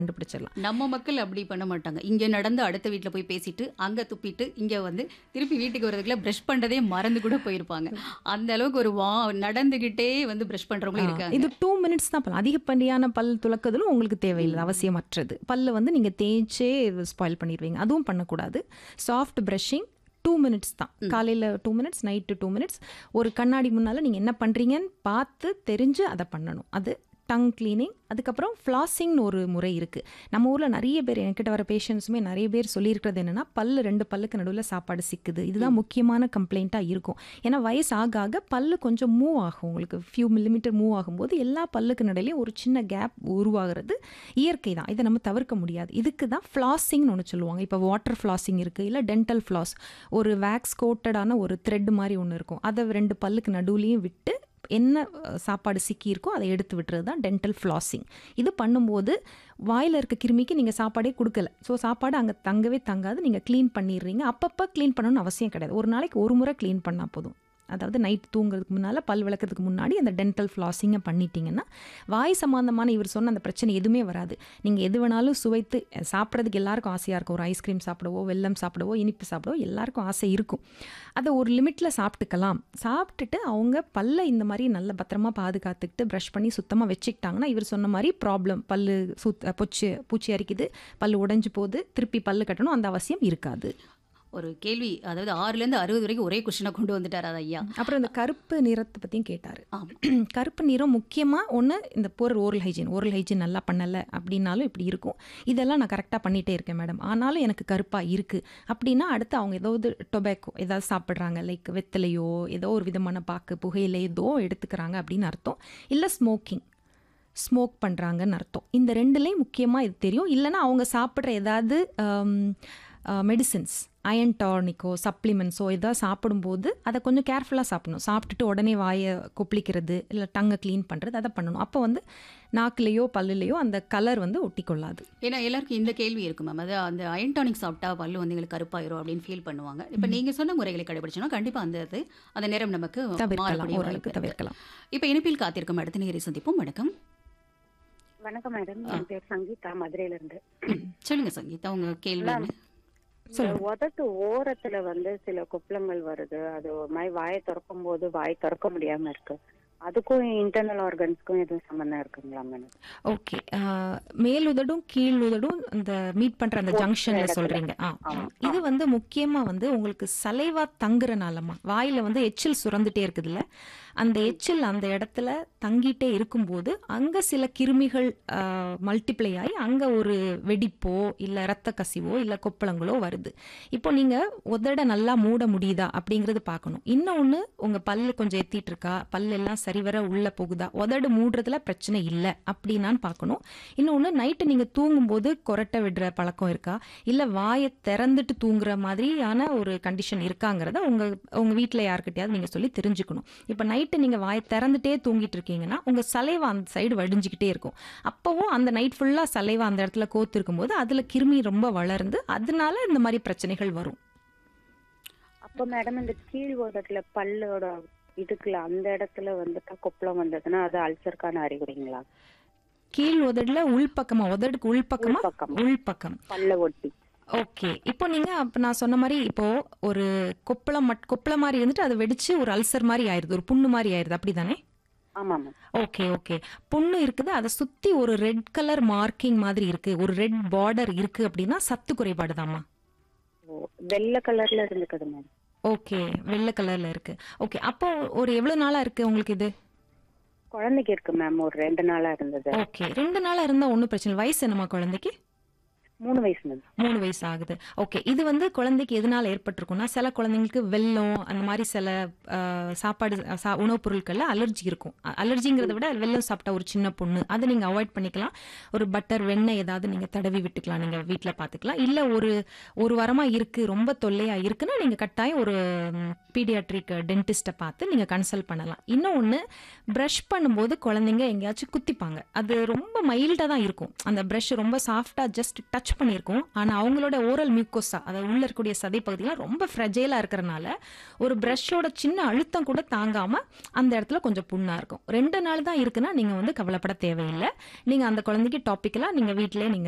கண்டுபிடிச்சிடலாம் நம்ம மக்கள் அப்படி பண்ண மாட்டாங்க இங்க நடந்து அடுத்த வீட்ல போய் பேசிட்டு அங்க துப்பிட்டு இங்க வந்து திருப்பி வீட்டுக்கு வரதுக்குள்ள பிரஷ் பண்றதே மறந்து கூட போயிருப்பாங்க அந்த அளவுக்கு ஒரு வா நடந்துகிட்டே வந்து பிரஷ் பண்றவங்களும் இருக்காங்க இது டூ மினிட்ஸ் தான் பண்ணலாம் அதிகப்படியான பல் துலக்குதலும் உங்களுக்கு தேவையில்லை அவசியமற்றது பல்ல வந்து நீங்கள் தேய்ச்சே ஸ்பாயில் பண்ணிடுவீங்க அதுவும் பண்ணக்கூடாது சாஃப்ட் ப்ரஷிங் டூ மினிட்ஸ் தான் காலையில் two minutes night two minutes ஒரு கண்ணாடி முன்னால் நீங்கள் என்ன பண்ணுறீங்கன்னு பார்த்து தெரிஞ்சு அதை பண்ணணும் அது டங் க்ளீனிங் அதுக்கப்புறம் ஃப்ளாசிங்னு ஒரு முறை இருக்குது நம்ம ஊரில் நிறைய பேர் என்கிட்ட வர பேஷண்ட்ஸுமே நிறைய பேர் சொல்லியிருக்கிறது என்னென்னா பல்லு ரெண்டு பல்லுக்கு நடுவில் சாப்பாடு சிக்குது இதுதான் முக்கியமான கம்ப்ளைண்ட்டாக இருக்கும் ஏன்னா வயசு ஆக ஆக பல்லு கொஞ்சம் மூவ் ஆகும் உங்களுக்கு ஃபியூ மில்லிமீட்டர் மூவ் ஆகும்போது எல்லா பல்லுக்கு நடுலையும் ஒரு சின்ன கேப் உருவாகிறது இயற்கை தான் இதை நம்ம தவிர்க்க முடியாது இதுக்கு தான் ஃப்ளாசிங்னு ஒன்று சொல்லுவாங்க இப்போ வாட்டர் ஃப்ளாசிங் இருக்குது இல்லை டென்டல் ஃப்ளாஸ் ஒரு வேக்ஸ் கோட்டடான ஒரு த்ரெட் மாதிரி ஒன்று இருக்கும் அதை ரெண்டு பல்லுக்கு நடுவுலையும் விட்டு என்ன அஹ், சாப்பாடு சிக்கி இருக்கோ அதை எடுத்து விட்டுறது தான் டென்டல் ஃப்ளாசிங் இது பண்ணும்போது வாயில் இருக்க கிருமிக்கு நீங்கள் சாப்பாடே கொடுக்கல ஸோ சாப்பாடு அங்கே தங்கவே தங்காது நீங்கள் க்ளீன் பண்ணிடுறீங்க அப்பப்போ க்ளீன் பண்ணணும்னு அவசியம் கிடையாது ஒரு நாளைக்கு ஒரு முறை க்ளீன் பண்ணால் போதும் அதாவது நைட் தூங்குறதுக்கு முன்னால் பல் விளக்கறதுக்கு முன்னாடி அந்த டென்டல் ஃப்ளாசிங்கை பண்ணிட்டீங்கன்னா வாய் சம்மந்தமான இவர் சொன்ன அந்த பிரச்சனை எதுவுமே வராது நீங்கள் எது வேணாலும் சுவைத்து அஹ், சாப்பிட்றதுக்கு எல்லாருக்கும் ஆசையாக இருக்கும் ஒரு ஐஸ்கிரீம் சாப்பிடவோ வெல்லம் சாப்பிடவோ இனிப்பு சாப்பிடவோ எல்லாருக்கும் ஆசை இருக்கும் அதை ஒரு லிமிட்டில் சாப்பிட்டுக்கலாம் சாப்பிட்டுட்டு அவங்க பல்லை இந்த மாதிரி நல்ல பத்திரமா பாதுகாத்துக்கிட்டு ப்ரஷ் பண்ணி சுத்தமாக வச்சுக்கிட்டாங்கன்னா இவர் சொன்ன மாதிரி ப்ராப்ளம் பல்லு சுத் பொச்சு பூச்சி அரிக்குது பல்லு உடைஞ்சு போகுது திருப்பி பல்லு கட்டணும் அந்த அவசியம் இருக்காது ஒரு கேள்வி அதாவது ஆறுல இருந்து அறுபது வரைக்கும் ஒரே கொஸ்டினை கொண்டு வந்துட்டார் அது ஐயா அப்புறம் இந்த கருப்பு நிறத்தை பற்றியும் கேட்டார் ஆமா. கருப்பு நிறம் முக்கியமாக ஒன்று இந்த for oral hygiene oral hygiene நல்லா பண்ணலை அப்படின்னாலும் இப்படி இருக்கும் இதெல்லாம் நான் கரெக்டாக பண்ணிகிட்டே இருக்கேன் மேடம் ஆனாலும் எனக்கு கருப்பாக இருக்குது அப்படின்னா அடுத்து அவங்க ஏதாவது டொபேக்கோ ஏதாவது சாப்பிட்றாங்க லைக் வெத்தலையோ ஏதோ ஒரு விதமான பாக்கு புகையில ஏதோ எடுத்துக்கிறாங்க அப்படின்னு அர்த்தம் இல்லை ஸ்மோக்கிங் ஸ்மோக் பண்ணுறாங்கன்னு அர்த்தம் இந்த ரெண்டுலேயும் முக்கியமாக இது தெரியும் இல்லைன்னா அவங்க சாப்பிட்ற ஏதாவது மெடிசின்ஸ் அயன் டானிக்கோ சப்ளிமெண்ட்ஸோ ஏதாவது சாப்பிடும்போது அதை கொஞ்சம் கேர்ஃபுல்லாக சாப்பிடணும் சாப்பிட்டுட்டு உடனே வாயை கொப்பளிக்கிறது இல்லை டங்கை க்ளீன் பண்ணுறது அதை பண்ணணும் அப்போ வந்து நாக்குலேயோ பல்லுலேயோ அந்த கலர் வந்து ஒட்டிக்கொள்ளாது ஏன்னா எல்லாருக்கும் இந்த கேள்வி இருக்கு மேம் அது அந்த அயன் டானிக் சாப்பிட்டா பல்லு வந்து எங்களுக்கு கருப்பாயிரும் அப்படின்னு ஃபீல் பண்ணுவாங்க இப்போ நீங்க சொன்ன முறைகளை கடைபிடிச்சோம்னா கண்டிப்பா அந்த இது அந்த நேரம் நமக்கு தவிர்க்கலாம் மாறக்கூடிய ஓரளவுக்கு வாய்ப்பு இருக்கு. தவிர்க்கலாம் இப்போ இணைப்பில் காத்திருக்கும் அடுத்த நேரை சந்திப்போம் வணக்கம் வணக்கம் மேடம் என் பேர் சங்கீதா மதுரையில இருந்து சொல்லுங்க சங்கீதா உங்க கேள்வி மேம், என்ன? இந்த உதட்டு ஓரத்துல வந்து சில கொப்பளங்கள் வருது அது ஒரு மாதிரி வாயை திறக்கும் போது வாய் திறக்க முடியாம இருக்கு அதுக்கும் இன்டர்னல் ஆர்கன்ஸ்க்கும் எதுவும் சம்பந்தம் இருக்குங்களா மேடம் ஓகே மேல் உதடும் கீழ் உதடும் அந்த மீட் பண்ற அந்த ஜங்ஷன்ல இடத்துல. சொல்றீங்க ஆ ஆமா. இது வந்து முக்கியமா வந்து உங்களுக்கு சலைவா தங்குறனாலமா வாயில வந்து எச்சில் சுரந்துட்டே இருக்குதுல்ல அந்த எச்சில் அந்த இடத்துல தங்கிட்டே இருக்கும்போது அங்க சில கிருமிகள் மல்டிப்ளை ஆகி அங்க ஒரு வெடிப்போ இல்ல ரத்த கசிவோ இல்ல கொப்பளங்களோ வருது இப்போ நீங்க உதட நல்லா மூட முடியுதா அப்படிங்கறது பார்க்கணும் இன்னொன்னு உங்க பல்லு கொஞ்சம் எத்திட்டு இருக்கா பல்லு எல்லாம் சரிவர உள்ள போகுதா உதடு மூடுறதுல பிரச்சனை இல்லை அப்படின்னான்னு பார்க்கணும் இன்னொன்று நைட்டு நீங்கள் தூங்கும்போது கொரட்டை விடுற பழக்கம் இருக்கா இல்லை வாயை திறந்துட்டு தூங்குற மாதிரியான ஒரு கண்டிஷன் இருக்காங்கிறத உங்கள் உங்கள் வீட்டில் யாருக்கிட்டையாவது நீங்கள் சொல்லி தெரிஞ்சுக்கணும் இப்போ நைட்டு நீங்கள் வாயை திறந்துட்டே தூங்கிட்டு இருக்கீங்கன்னா உங்கள் சலைவா அந்த சைடு வடிஞ்சுக்கிட்டே இருக்கும் அப்போவும் அந்த நைட் ஃபுல்லாக சலைவா அந்த இடத்துல கோத்து இருக்கும்போது அதில் கிருமி ரொம்ப வளர்ந்து அதனால இந்த மாதிரி பிரச்சனைகள் வரும் அப்ப மேடம் இந்த கீழ் உதட்டுல பல்லோட இதுக்குள்ள அந்த இடத்துல வந்துட்டு கொப்பளம் வந்ததுன்னா அது அல்சருக்கான அறிகுறிங்களா கீழ் உதடுல உள்பக்கமா உதடுக்கு உள்பக்கமா உள்பக்கம். உள்பக்கம் பல்ல ஒட்டி ஓகே இப்போ நீங்க அப்ப நான் சொன்ன மாதிரி இப்போ ஒரு கொப்பளம் மட் கொப்பளம் மாதிரி இருந்துட்டு அது வெடிச்சு ஒரு அல்சர் மாதிரி ஆயிருது ஒரு புண்ணு மாதிரி ஆயிருது அப்படிதானே ஆமா மேம் ஓகே ஓகே புண்ணு இருக்குது அதை சுத்தி ஒரு ரெட் கலர் மார்க்கிங் மாதிரி இருக்கு ஒரு ரெட் பார்டர் இருக்கு அப்படின்னா சத்து குறைபாடுதாம்மா ஓ, வெள்ளை கலர்ல இருந்துக்குது மேம் ஓகே வெள்ளை கலர்ல இருக்கு ஓகே அப்போ ஒரு எவ்வளவு நாளா இருக்கு உங்களுக்கு இது குழந்தைக்கு இருக்கு மேம் ஒரு ரெண்டு நாளா இருந்தது ஓகே ரெண்டு நாளா இருந்தா ஒன்றும் பிரச்சனை இல்லை. வயசு என்னம்மா குழந்தைக்கு மூணு வயசு மேம் மூணு வயசு ஆகுது ஓகே இது வந்து குழந்தைக்கு எதனால ஏற்பட்டிருக்கும்னா சில குழந்தைங்களுக்கு வெல்லம் அந்த மாதிரி சில ஆஹ், சாப்பாடு சா உணவுப் பொருட்கள்ல அலர்ஜி இருக்கும் அ- அலர்ஜிங்கிறத விட வெல்லம் சாப்பிட்டா ஒரு சின்ன பொண்ணு அதை நீங்க அவாய்ட் பண்ணிக்கலாம் ஒரு பட்டர் வெண்ணெய் ஏதாவது நீங்க தடவி விட்டுக்கலாம் நீங்க வீட்டில் பார்த்துக்கலாம் இல்ல ஒரு ஒரு வாரமா இருக்கு ரொம்ப தொல்லையா இருக்குன்னா நீங்க கட்டாயம் ஒரு பீடியாட்ரிக் டென்டிஸ்ட்டை பார்த்து நீங்க கன்சல்ட் பண்ணலாம் இன்னொன்று ப்ரஷ் பண்ணும்போது குழந்தைங்க எங்கேயாச்சும் குத்திப்பாங்க அது ரொம்ப மைல்டாக தான் இருக்கும் அந்த ப்ரஷ் ரொம்ப சாஃப்டாக ஜஸ்ட் டச் பண்ணியிருக்கும் ஆனால் அவங்களோட ஓரல் மியூக்கோசா அதாவது உள்ள இருக்கக்கூடிய சதை பகுதியெல்லாம் ரொம்ப ஃப்ரெஜைலாக இருக்கிறனால ஒரு ப்ரஷ்ஷோட சின்ன அழுத்தம் கூட தாங்காமல் அந்த இடத்துல கொஞ்சம் புண்ணாக இருக்கும் ரெண்டு நாள் தான் இருக்குன்னா நீங்கள் வந்து கவலைப்பட தேவையில்லை நீங்கள் அந்த குழந்தைக்கு டாப்பிக்கலாக நீங்கள் வீட்டிலே நீங்கள்